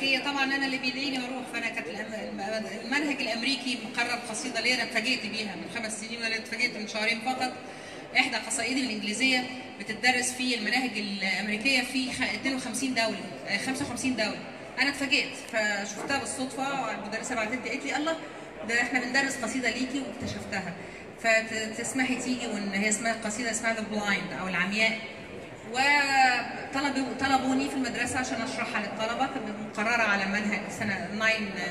الامريكيه طبعا انا اللي بيديني واروح فانا كانت الأم- المنهج الامريكي مقرر قصيده ليا انا اتفاجئت بيها من خمس سنين وانا اتفاجئت من شهرين فقط احدى قصائدي الانجليزيه بتدرس في المناهج الامريكيه في خ- 52 دوله آه، 55 دوله انا اتفاجئت فشفتها بالصدفه والمدرسه بعتت لي قالت لي الله ده احنا بندرس قصيده ليكي واكتشفتها فتسمحي تيجي وان هي اسمها قصيده اسمها ذا بلايند او العمياء وطلبوا طلبوني في المدرسه عشان اشرحها للطلبه كانت مقرره على منهج سنه 9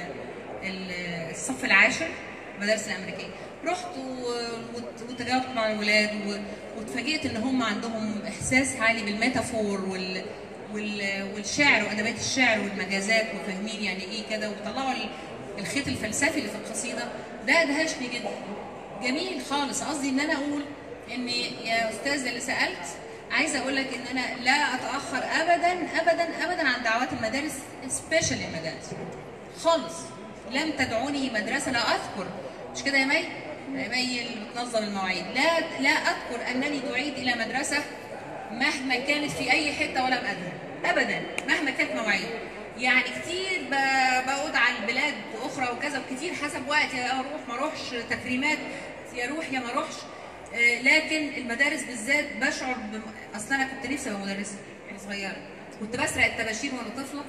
ال- الصف العاشر المدارس الامريكيه رحت و- وت- وتجاوبت مع الولاد و- واتفاجئت ان هم عندهم احساس عالي بالميتافور وال وال- والشعر وادبات الشعر والمجازات وفاهمين يعني ايه كده وطلعوا ال- الخيط الفلسفي اللي في القصيده ده دهشني جدا جميل خالص قصدي ان انا اقول ان يا استاذ اللي سالت عايزه اقول لك ان انا لا اتاخر ابدا ابدا ابدا عن دعوات المدارس سبيشال المدارس خالص لم تدعوني مدرسه لا اذكر مش كده يا مي؟ يا مي اللي بتنظم المواعيد لا لا اذكر انني دعيت الى مدرسه مهما كانت في اي حته ولم اذهب ابدا مهما كانت مواعيد يعني كتير ب- بقعد على البلاد اخرى وكذا وكتير حسب وقت يا اروح ما اروحش تكريمات يا اروح يا ما اروحش آه، لكن المدارس بالذات بشعر بم... اصل انا كنت نفسي ابقى مدرسه وانا صغيره كنت بسرق الطباشير وانا طفله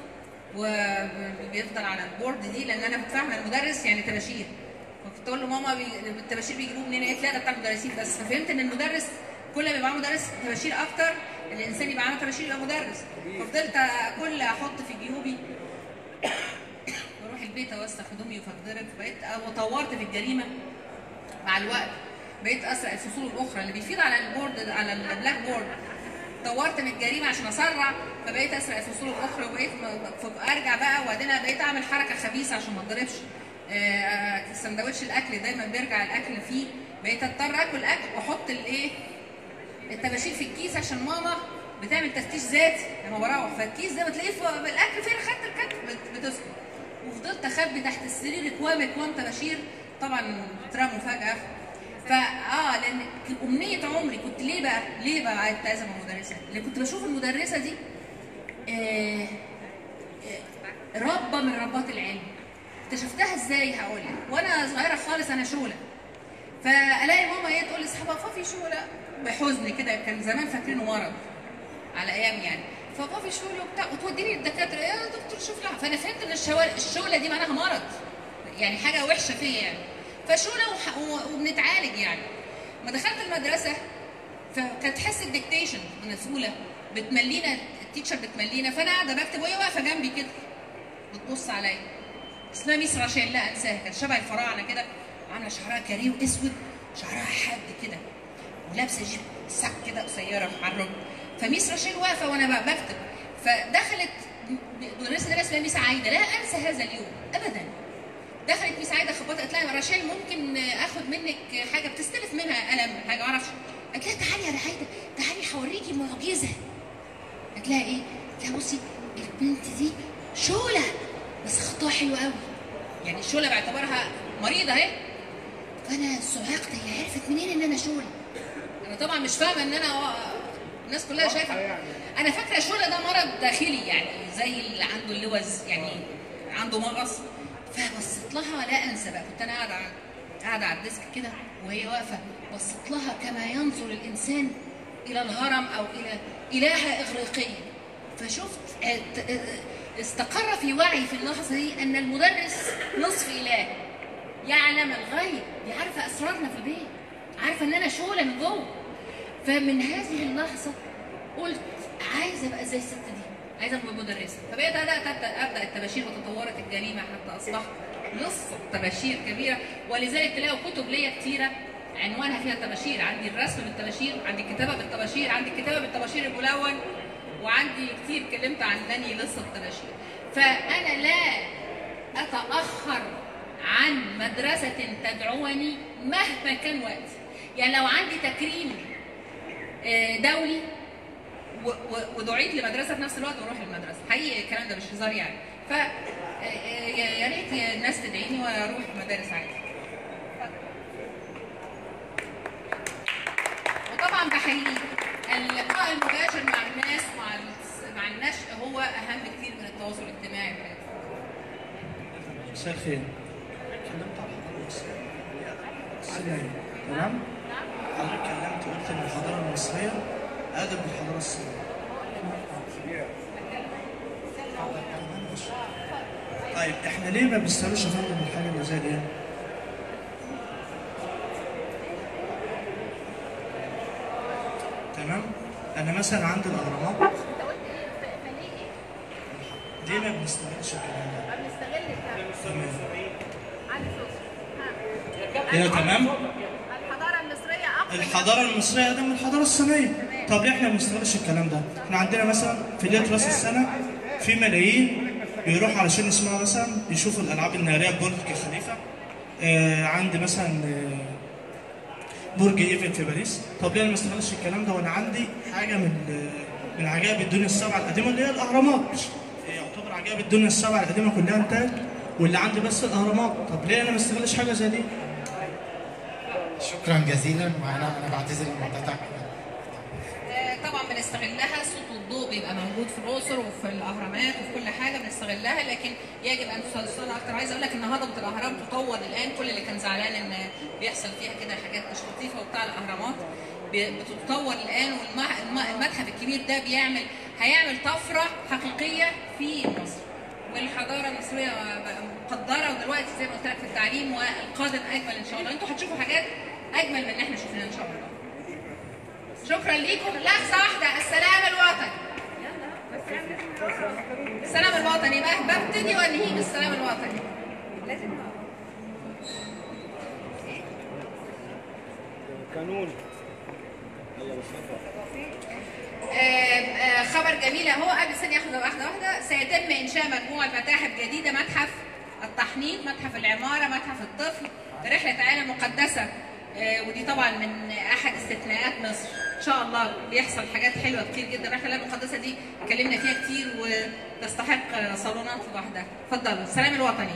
وبيفضل على البورد دي لان انا كنت فاهمه المدرس يعني طباشير فكنت اقول له ماما بي... الطباشير بيجيبوه منين؟ قالت لا ده بتاع المدرسين بس ففهمت ان المدرس كل ما يبقى معاه مدرس طباشير اكتر الانسان يبقى معاه طباشير يبقى مدرس ففضلت كل احط في جيوبي واروح البيت اوسخ هدومي وفضرب فبقيت وطورت في الجريمه مع الوقت بقيت اسرق الفصول الاخرى اللي بيفيض على البورد على البلاك بورد طورت من الجريمه عشان اسرع فبقيت اسرق الفصول الاخرى وبقيت م- ارجع بقى وبعدين بقيت اعمل حركه خبيثه عشان ما اتضربش آه، سندوتش الاكل دايما بيرجع الاكل فيه بقيت اضطر اكل اكل واحط الايه الطباشير في الكيس عشان ماما بتعمل تفتيش ذاتي لما بروح فالكيس ده بتلاقيه فوق الاكل فين خدت الكتف بت- بتسكت وفضلت اخبي تحت السرير اكوام اكوام طباشير طبعا اترموا فجاه فا اه لان ك- امنيه عمري كنت ليه بقى ليه بقى عايزه عايزه ابقى مدرسه؟ لان كنت بشوف المدرسه دي آه آه ربه من ربات العلم اكتشفتها ازاي هقول لك وانا صغيره خالص انا شوله فالاقي ماما هي تقول لاصحابها خافي شوله بحزن كده كان زمان فاكرينه مرض على ايام يعني فخافي شوله وبتاع وتوديني للدكاتره يا دكتور شوف لها فانا فهمت ان الشوال- الشوله دي معناها مرض يعني حاجه وحشه فيا يعني فشوله وح- و- وبنتعالج يعني ما دخلت المدرسه فكانت حصه ديكتيشن مسؤوله بتملينا التيتشر بتملينا فانا قاعده بكتب وهي واقفه جنبي كده بتبص عليا اسمها ميس راشيل لا انساها كانت شبه الفراعنه كده عامله شعرها كاريه واسود شعرها حاد كده ولابسه جيب ساك كده قصيره على الركب فميس راشيل واقفه وانا بقى بكتب فدخلت مدرسه اللي اسمها ميس عايده لا انسى هذا اليوم ابدا دخلت ميس عايده خبطت قالت لها راشيل ممكن اخد منك حاجه بتستلف منها قلم حاجه ما اعرفش قالت لها تعالي يا عايده تعالي هوريكي معجزه قالت لها ايه؟ قالت لها بصي البنت دي شوله بس خطها حلو قوي يعني الشوله باعتبارها مريضه اهي فانا صعقت هي عرفت منين ان انا شوله انا طبعا مش فاهمه ان انا الناس كلها شايفه انا فاكره الشوله ده مرض داخلي يعني زي اللي عنده اللوز يعني عنده مغص فبصيت لها لا انسى بقى كنت انا قاعده قاعده على الديسك كده وهي واقفه بصيت لها كما ينظر الانسان الى الهرم او الى الهه اغريقيه فشفت ات- اه- استقر في وعي في اللحظه دي ان المدرس نصف اله يعلم الغيب دي عارفه اسرارنا في البيت عارفه ان انا شوله من جوه فمن هذه اللحظه قلت عايزه ابقى زي الست دي عايزه ابقى مدرسه فبقيت بدات ابدا ابدا التباشير وتطورت الجريمه حتى اصبحت نص تباشير كبيره ولذلك تلاقوا كتب ليا كتيره عنوانها فيها التباشير عندي الرسم بالتباشير عندي الكتابه بالتباشير عندي الكتابه بالتباشير الملون وعندي كتير اتكلمت عن بني لص التباشير فانا لا اتاخر عن مدرسه تدعوني مهما كان وقتي يعني لو عندي تكريم آه، دولي و- و- ودعيت لمدرسه في نفس الوقت واروح المدرسه حقيقي الكلام ده مش هزار يعني ف آه، آه، يا يا ريت يا الناس تدعيني واروح مدارس عادي وطبعا بحيي اللقاء المباشر مع الناس مع الس- مع النشء هو اهم كتير من التواصل الاجتماعي مساء الخير اتكلمت عن الحضاره المصريه الصينيه تمام حضرتك اتكلمت قلت ان الحضاره المصريه اقدم من الحضاره الصينيه طيب احنا ليه ما بنستغلش يا فندم الحاجه اللي زي دي؟ تمام؟ انا مثلا عندي الاهرامات انت قلت ايه ف- فليه ايه؟ ليه ما بنستغلش الكلام ده؟ ما بنستغل الكلام تمام علي صوت كده تمام؟ الحضاره المصريه اقوى الحضاره المصريه اقدم من الحضاره الصينيه طب ليه احنا ما بنستغلش الكلام ده؟ احنا عندنا مثلا في ليله راس السنه في ملايين بيروحوا علشان يسمعوا مثلا يشوفوا الالعاب الناريه ببرج خليفه آه عندي مثلا آه برج ايفل في باريس طب ليه انا ما استغلش الكلام ده وانا عندي حاجه من آه، من عجائب الدنيا السبعه القديمه اللي هي الاهرامات هي يعتبر عجائب الدنيا السبعه القديمه كلها انتاج واللي عندي بس الاهرامات طب ليه انا ما استغلش حاجه زي دي؟ شكرا جزيلا وانا انا بعتذر لمقاطعتك آه، طبعا بنستغلها الصوت والضوء بيبقى موجود في الاقصر وفي الاهرامات وفي كل حاجه بنستغلها لكن يجب ان تستغلها اكتر عايزه اقول لك ان هضبه الاهرام تطور الان كل اللي كان زعلان ان بيحصل فيها كده حاجات مش لطيفه وبتاع الاهرامات ب- بتتطور الان والمتحف الكبير ده بيعمل هيعمل طفره حقيقيه في مصر والحضاره المصريه بقى مقدره ودلوقتي زي ما قلت لك في التعليم والقادم اجمل ان شاء الله انتوا هتشوفوا حاجات اجمل من اللي احنا شفناها ان شاء الله شكرا ليكم لحظة واحدة السلام الوطني السلام الوطني بقى ببتدي وانهي بالسلام الوطني لازم قانون آم، آه، خبر جميل اهو قبل ثانية واحدة واحدة واحدة سيتم إنشاء مجموعة متاحف جديدة متحف التحنيط متحف العمارة متحف الطفل رحلة عائلة مقدسة آه، ودي طبعا من أحد استثناءات مصر إن شاء الله بيحصل حاجات حلوة كتير جدا الرحلة المقدسة دي اتكلمنا فيها كتير وتستحق آه، صالونات لوحدها اتفضلوا السلام الوطني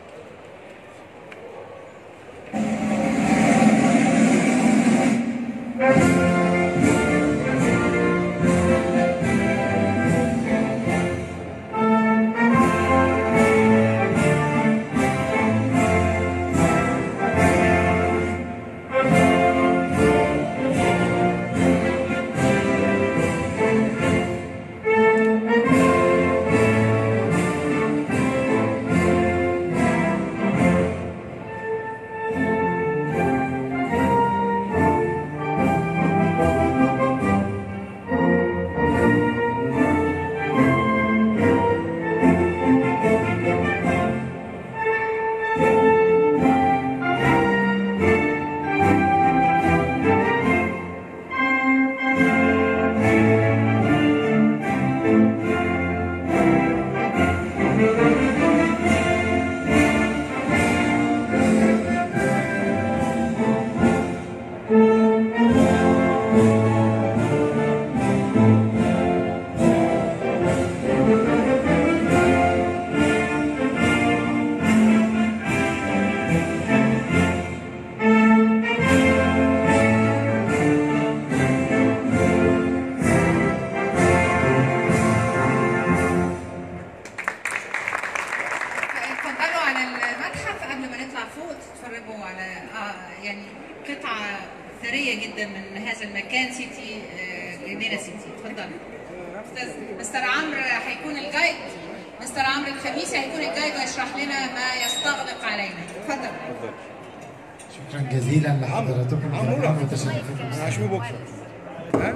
اتفضلوا على المتحف قبل ما نطلع فوق تتفرجوا على آه يعني قطعة ثرية جدا من هذا المكان سيتي آه، جنينة سيتي اتفضلوا أستاذ مستر عمرو هيكون الجايد مستر عمرو الخميسي هيكون الجايد ويشرح لنا ما يستغرق علينا اتفضل شكرا جزيلا لحضراتكم الكرام وتشرفكم انا هشوفه بكره ها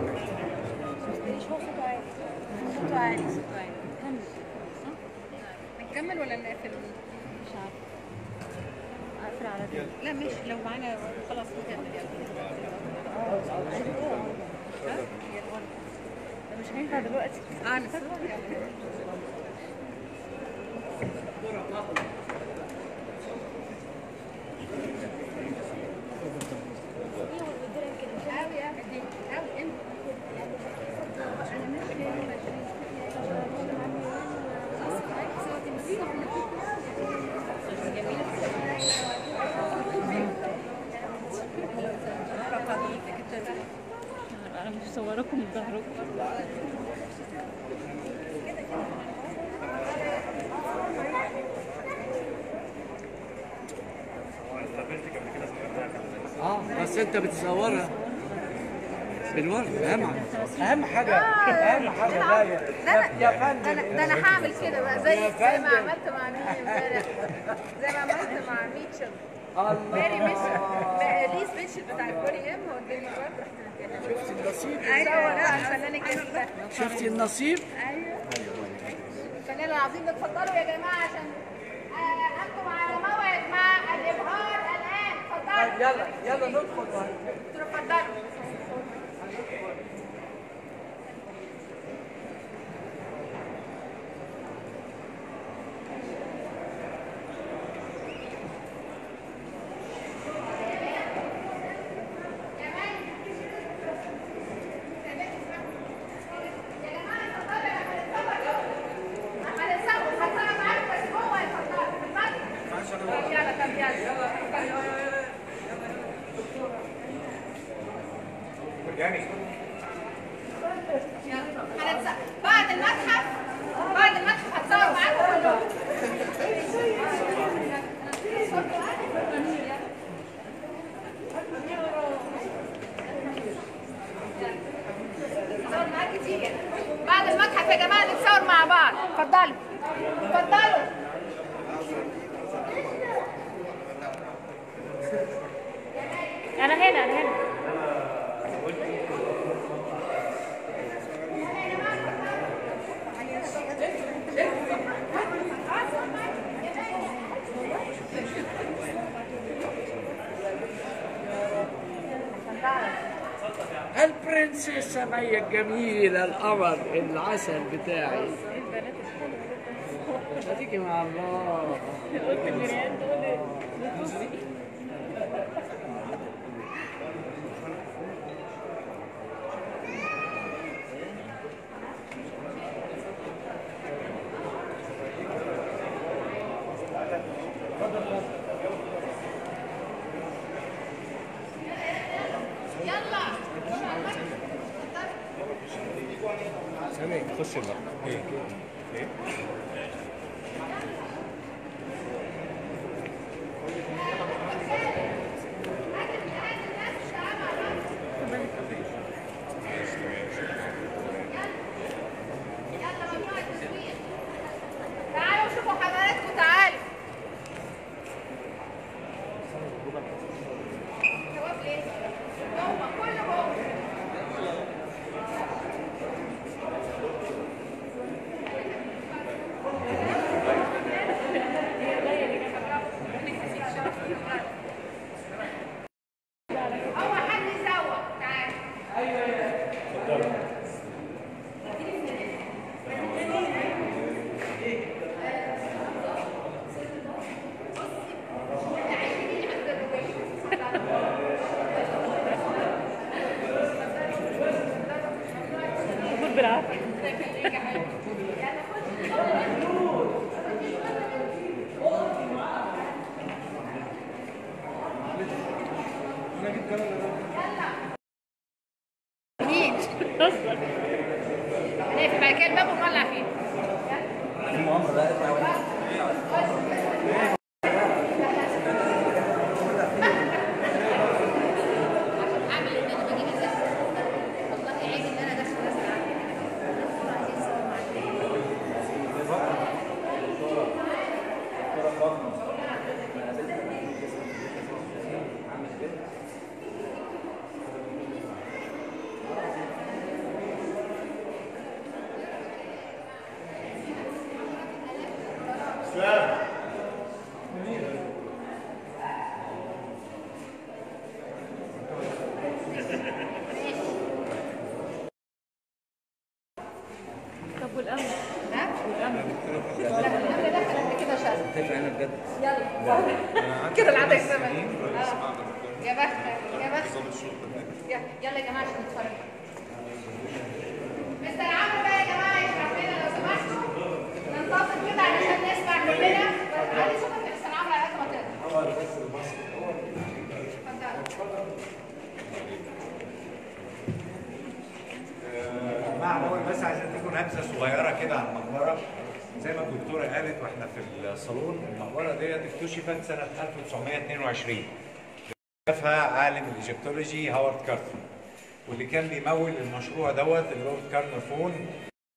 صوته عالي صوته عالي كمل نكمل ولا نقفل؟ مش عارفه اقفل على دي لا ماشي لو معانا خلاص نكمل ده مش هينفع دلوقتي اه نتصور انا مش مصوركم من ظهركم بس انت بتصورها بالورد اهم اهم حاجه اهم حاجه ده باية انا يا ده فندم انا ده انا هعمل كده بقى زي يا زي ما فندم. عملت مع مين امبارح زي ما عملت مع ميتشل الله ماري ميتشل ما- ليز ميتشل بتاع الكوري ام هو اداني ورد رحت شفتي النصيب ايوه لا الفنان الجميل ده شفتي النصيب ايوه الفنان العظيم اتفضلوا يا جماعه عشان آه، انتم على موعد مع الابهار الان طيب اتفضلوا يلا يلا ندخل بقى. اتفضلوا هنتصور هتصور معاكم بس جوه اتفضلوا اتفضلوا يلا طب يلا هنتصور بعد المتحف بعد المتحف هتصور معاكم كلكم نتصور معاك كتير بعد المتحف يا جماعه نتصور مع بعض اتفضلوا اتفضلوا انا هنا انا هنا البرنسيسة مية الجميلة القمر العسل بتاعي هتيجي مع الله سامي خش بقى ايه ايه يلا ممنوع التصوير تعالوا شوفوا حضراتكم تعالوا جواب ليه؟ جوه كله جوه هو حد يسوق تعالى خد بالعافيه مين؟ هنقفل بعد كده الباب ونولع فيه اعمل ان انا بجيب ازاز والله عيب ان انا ادخل ناس طب والامن ها؟ لا الامر دخل انت كده شاذ يلا كده العدد الزمن يا بختك يا بختك يلا يلا يا جماعه عشان نتفرج مستر عمرو بقى يا جماعه يشرح لنا لو سمحتوا ننتظر كده علشان نسمع كلنا علي صوتك يا مستر عمرو على قد ما تقدر اتفضل جماعة أول بس عايزين تكون نبذة صغيرة كده عن المقبرة زي ما الدكتورة قالت واحنا في الصالون المقبرة ديت اكتشفت سنة 1922 شافها عالم الايجيبتولوجي هاورد كارتر واللي كان بيمول المشروع دوت اللورد كارنر فون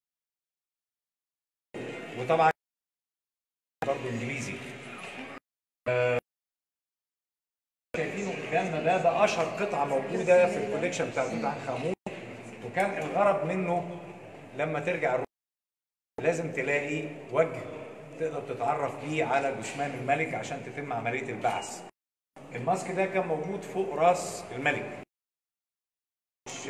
وطبعا برضه انجليزي آه، شايفينه قدامنا ده ده اشهر قطعه موجوده في الكوليكشن بتاع توت عنخ امون وكان الغرض منه لما ترجع الروم لازم تلاقي وجه تقدر تتعرف بيه على جثمان الملك عشان تتم عمليه البعث الماسك ده كان موجود فوق راس الملك مش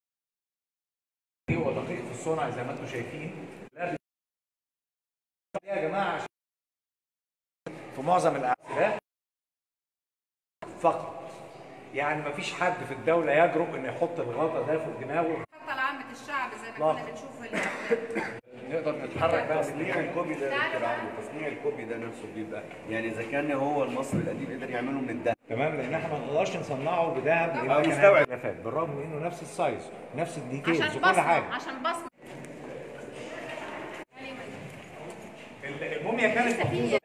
هو دقيق في الصنع زي ما انتم شايفين لا بي- يا جماعه عشان في معظم الاعمال فقط يعني ما فيش حد في الدوله يجرؤ انه يحط الغطا ده فوق دماغه حتى لعامة الشعب زي ما لا. كنا بنشوف في ال- نقدر نتحرك بقى تصنيع الكوبي ده يا دكتور عمرو تصنيع الكوبي ده نفسه بيبقى يعني اذا كان هو المصري القديم قدر يعمله من الذهب تمام لان احنا ما نقدرش نصنعه بذهب آه، لان كان مستوعب. هيبقى بالرغم من انه نفس السايز نفس الديتيلز عشان وكل حاجه بصمة عشان بصمة الموميا كانت محفوظه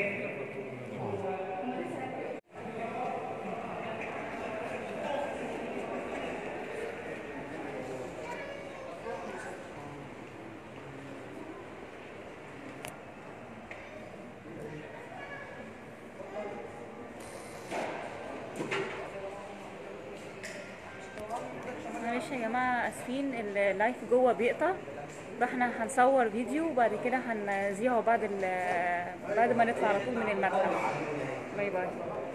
معلش يا جماعة اسفين اللايف جوه بيقطع فاحنا هنصور فيديو وبعد كده هنذيعه بعد ال- بعد ما نطلع على طول من المكتب باي باي